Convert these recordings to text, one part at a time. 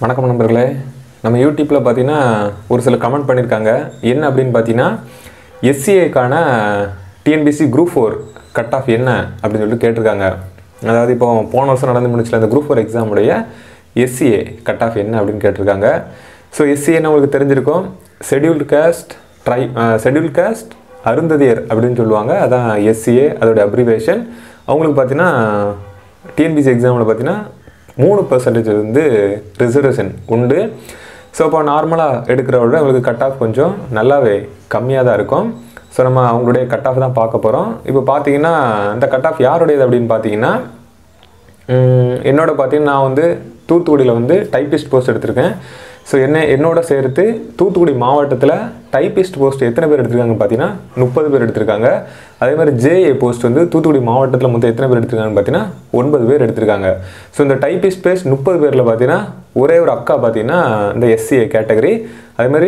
வணக்கம் நண்பர்களே நம்ம யூடியூப்பில் பார்த்தீங்கன்னா ஒரு சில கமெண்ட் பண்ணியிருக்காங்க என்ன அப்படின்னு பார்த்தீங்கன்னா எஸ்சிஏக்கான TNPSC group four cut off என்ன அப்படின்னு சொல்லிட்டு கேட்டிருக்காங்க அதாவது இப்போ போன வருஷம் நடந்து முடிச்சல அந்த குரூப் ஃபோர் எக்ஸாமுடைய எஸ்சிஏ கட் ஆஃப் என்ன அப்படின்னு கேட்டிருக்காங்க ஸோ எஸ்சிஏன்னு உங்களுக்கு தெரிஞ்சிருக்கும் scheduled caste try schedule caste Arunthathiyar அப்படின்னு சொல்லுவாங்க அதான் எஸ்சிஏ அதோட அப்ரிவேஷன் அவங்களுக்கு பார்த்தீங்கன்னா டிஎன்பிசி எக்ஸாமில் பார்த்தீங்கன்னா மூணு பர்சன்டேஜ் வந்து ரிசர்வேஷன் உண்டு ஸோ இப்போ நார்மலாக எடுக்கிறத விட உங்களுக்கு கட் ஆஃப் கொஞ்சம் நல்லாவே கம்மியாக தான் இருக்கும் ஸோ நம்ம அவங்களுடைய கட் ஆஃப் தான் பார்க்க போகிறோம் இப்போ பார்த்தீங்கன்னா இந்த கட் ஆஃப் யாருடையது அப்படின்னு பார்த்தீங்கன்னா உம், என்னோட பார்த்தீங்கன்னா நான் வந்து தூத்துக்குடியில் வந்து டைப்பிஸ்ட் போஸ்ட் எடுத்திருக்கேன் ஸோ என்ன என்னோட சேர்த்து தூத்துக்குடி மாவட்டத்தில் டைப்பிஸ்ட் போஸ்ட் எத்தனை பேர் எடுத்திருக்காங்கன்னு பார்த்தீங்கன்னா முப்பது பேர் எடுத்திருக்காங்க அதே மாதிரி ஜேஏ போஸ்ட் வந்து தூத்துக்குடி மாவட்டத்தில் மொத்தம் எத்தனை பேர் எடுத்திருக்காங்கன்னு பார்த்தீங்கன்னா ஒன்பது பேர் எடுத்திருக்காங்க ஸோ இந்த டைப்பிஸ்ட் பேஸ்ட் முப்பது பேரில் பார்த்தீங்கன்னா ஒரே ஒரு அக்கா பார்த்தீங்கன்னா இந்த எஸ்சிஏ கேட்டகரி அதே மாதிரி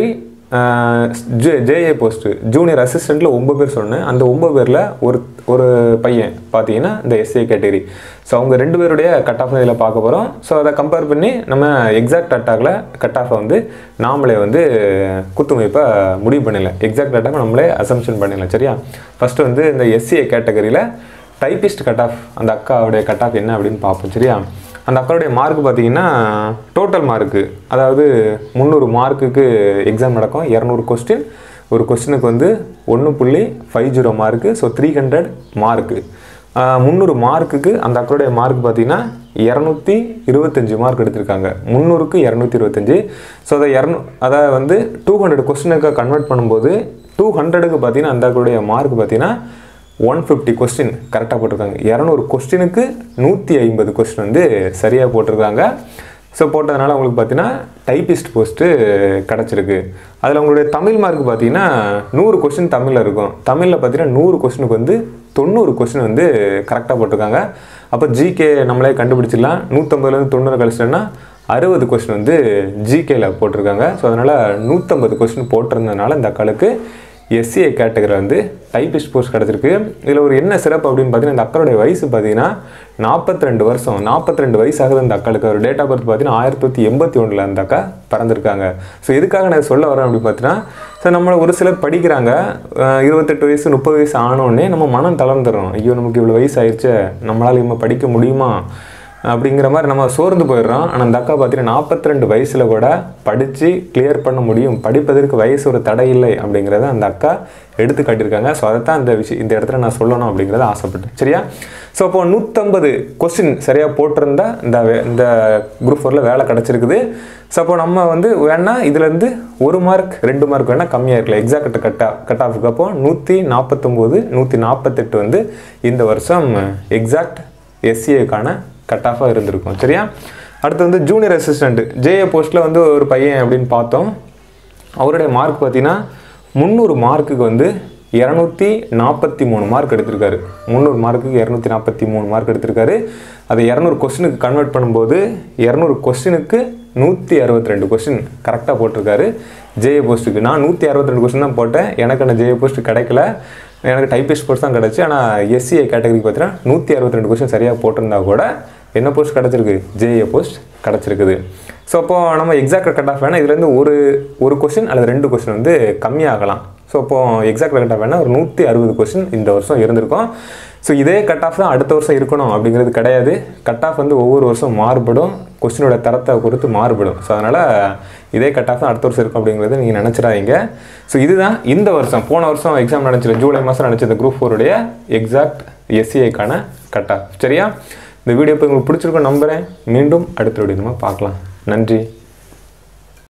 ஜே ஜேஏ போஸ்ட்டு ஜூனியர் அசிஸ்டண்ட்டில் ஒம்பது பேர் சொன்னேன் அந்த ஒம்பது பேரில் ஒரு ஒரு பையன் பார்த்தீங்கன்னா இந்த எஸ்ஏ கேட்டகரி ஸோ அவங்க ரெண்டு பேருடைய கட் ஆஃப் இதில் பார்க்க போகிறோம் ஸோ அதை கம்பேர் பண்ணி நம்ம எக்ஸாக்ட் அட்டாக்ல கட் ஆஃபை வந்து நாமளே வந்து குத்துமைப்பாக முடிவு பண்ணிடலாம் எக்ஸாக்ட் அட்டாக் நம்மளே அசம்ஷன் பண்ணிடலாம் சரியா ஃபஸ்ட்டு வந்து இந்த எஸ்சிஏ கேட்டகரியில் டைப்பிஸ்ட் கட் ஆஃப் அந்த அக்காவுடைய கட் ஆஃப் என்ன அப்படின்னு பார்ப்போம் சரியா அந்த அக்காவுடைய மார்க் பார்த்தீங்கன்னா டோட்டல் மார்க்கு அதாவது முந்நூறு மார்க்குக்கு எக்ஸாம் நடக்கும் இரநூறு கொஸ்டின் ஒரு கொஸ்டினுக்கு வந்து ஒன்று புள்ளி five zero mark so three hundred mark முந்நூறு மார்க்குக்கு அந்த அக்காவுடைய மார்க் பார்த்தீங்கன்னா இரநூத்தி இருபத்தஞ்சி மார்க் எடுத்திருக்காங்க முந்நூறுக்கு இரநூத்தி இருபத்தஞ்சி ஸோ அதை இரநூ அதை வந்து டூ ஹண்ட்ரட் கொஸ்டினுக்கு கன்வெர்ட் பண்ணும்போது டூ ஹண்ட்ரடுக்கு பார்த்தீங்கன்னா அந்த அக்காவுடைய மார்க் பார்த்தீங்கன்னா ஒன் ஃபிஃப்டி கொஸ்டின் கரெக்டாக போட்டிருக்காங்க இரநூறு கொஸ்டினுக்கு நூற்றி ஐம்பது கொஸ்டின் வந்து சரியாக போட்டிருக்காங்க ஸோ போட்டதுனால உங்களுக்கு பார்த்தீங்கன்னா டைப்பிஸ்ட் போஸ்ட்டு கிடச்சிருக்கு அதில் உங்களுடைய தமிழ் மார்க் பார்த்தீங்கன்னா நூறு கொஸ்டின் தமிழில் இருக்கும் தமிழில் பார்த்தீங்கன்னா நூறு கொஸ்டினுக்கு வந்து தொண்ணூறு கொஸ்டின் வந்து கரெக்டாக போட்டிருக்காங்க அப்போ ஜிகே நம்மளே கண்டுபிடிச்சிடலாம் நூற்றம்பதுலேருந்து தொண்ணூறு கழிச்சிட்டோன்னா அறுபது கொஸ்டின் வந்து ஜிகேல போட்டிருக்காங்க ஸோ அதனால் நூற்றம்பது கொஸ்டின் போட்டிருந்ததுனால இந்த அக்காளுக்கு எஸ்சிஏ கேட்டகரி வந்து டைப்பிஸ்ட் போஸ்ட் கிடச்சிருக்கு இதில் ஒரு என்ன சிறப்பு அப்படின்னு பார்த்தீங்கன்னா இந்த அக்காளுடைய வயசு பார்த்தீங்கன்னா நாற்பத்தி ரெண்டு வருஷம் நாற்பத்தி ரெண்டு வயசு ஆகுது அந்த அக்காளுக்கு ஒரு டேட் ஆஃப் பர்த் பார்த்தீங்கன்னா ஆயிரத்தி தொள்ளாயிரத்தி எண்பத்தி ஒன்றில் அந்த அக்கா பிறந்திருக்காங்க ஸோ எதுக்காக நான் சொல்ல வரேன் அப்படின்னு பார்த்தீங்கன்னா ஸோ நம்மளை ஒரு சிலர் படிக்கிறாங்க அஹ் இருபத்தெட்டு வயசு முப்பது வயசு ஆனோடனே நம்ம மனம் தளர்ந்துடும் ஐயோ நமக்கு இவ்வளோ வயசு ஆயிடுச்சே நம்மளால் இவங்க படிக்க முடியுமா அப்படிங்கிற மாதிரி நம்ம சோர்ந்து போயிடுறோம் ஆனால் அந்த அக்கா பார்த்தீங்கன்னா நாற்பத்தி ரெண்டு வயசில் கூட படித்து கிளியர் பண்ண முடியும் படிப்பதற்கு வயசு ஒரு தடை இல்லை அப்படிங்கிறத அந்த அக்கா எடுத்து காட்டியிருக்காங்க ஸோ அதை தான் இந்த விஷயம் இந்த இடத்துல நான் சொல்லணும் அப்படிங்கிறத ஆசைப்பட்டேன் சரியா ஸோ அப்போ நூற்றம்பது கொஸ்டின் சரியாக போட்டிருந்தா இந்த வே- இந்த குரூப் ஃபோரில் வேலை கிடச்சிருக்குது ஸோ அப்போ நம்ம வந்து வேணா இதுலேருந்து ஒரு மார்க் ரெண்டு மார்க் வேணால் கம்மியாக இருக்கலாம் எக்ஸாக்ட் கட் கட் ஆஃபுக்கு அப்போ நூற்றி நாற்பத்தொம்போது நூற்றி நாற்பத்தெட்டு வந்து இந்த வருஷம் எக்ஸாக்ட் எஸ்சிஏக்கான கட் ஆஃபாக இருந்திருக்கும் சரியா அடுத்து வந்து ஜூனியர் அசிஸ்டண்ட் ஜேஏ போஸ்ட்டில் வந்து ஒரு பையன் அப்படின்னு பார்த்தோம் அவருடைய மார்க் பார்த்தீங்கன்னா முந்நூறு மார்க்குக்கு வந்து இரநூத்தி நாற்பத்தி மூணு மார்க் எடுத்திருக்காரு முந்நூறு மார்க்குக்கு இரநூத்தி நாற்பத்தி மூணு மார்க் எடுத்திருக்காரு அதை இரநூறு கொஸ்டினுக்கு கன்வெர்ட் பண்ணும்போது இரநூறு கொஸ்டினுக்கு நூற்றி அறுபத்தி ரெண்டு கொஸ்டின் கரெக்டாக போட்டிருக்காரு ஜேஏ போஸ்ட்டுக்கு நான் நூற்றி அறுபத்தி ரெண்டு கொஸ்டின் தான் போட்டேன் எனக்கு அந்த ஜேஏ போஸ்ட் கிடைக்கல எனக்கு டைப்பிஸ்ட் போஸ்ட் தான் கிடச்சி ஆனால் எஸ்சிஏ கேட்டகரிக்கு பார்த்தீங்கன்னா நூற்றி அறுபத்தி ரெண்டு கொஸ்டின் சரியாக போட்டிருந்தா கூட என்ன போஸ்ட் கிடச்சிருக்கு ஜேஏ போஸ்ட் கிடச்சிருக்குது ஸோ அப்போ நம்ம எக்ஸாக்ட் கட் ஆஃப் வேணால் இதுலேருந்து ஒரு ஒரு கொஸ்டின் அல்லது ரெண்டு கொஸ்டின் வந்து கம்மியாகலாம் ஸோ அப்போ எக்ஸாக்ட் கட் ஆஃப் வேணால் ஒரு நூற்றி அறுபது கொஸ்டின் இந்த வருஷம் இருந்திருக்கும் ஸோ இதே கட் ஆஃப் தான் அடுத்த வருஷம் இருக்கணும் அப்படிங்கிறது கிடையாது கட் ஆஃப் வந்து ஒவ்வொரு வருஷம் மாறுபடும் கொஸ்டினோட தரத்தை பொறுத்து மாறுபடும் ஸோ அதனால் இதே கட் ஆஃப் தான் அடுத்த வருஷம் இருக்கும் அப்படிங்கிறது நீங்கள் நினச்சிடாதீங்க ஸோ இதுதான் இந்த வருஷம் போன வருஷம் எக்ஸாம் நடந்துச்சு ஜூலை மாதம் நடந்துச்சு இந்த குரூப் ஃபோருடைய எக்ஸாக்ட் எஸ்சிஐக்கான கட் ஆஃப் சரியா இந்த வீடியோ இப்போ உங்களுக்கு பிடிச்சிருக்கும் நம்புகிறேன் மீண்டும் அடுத்த வீடியோ நம்ம பார்க்கலாம் நன்றி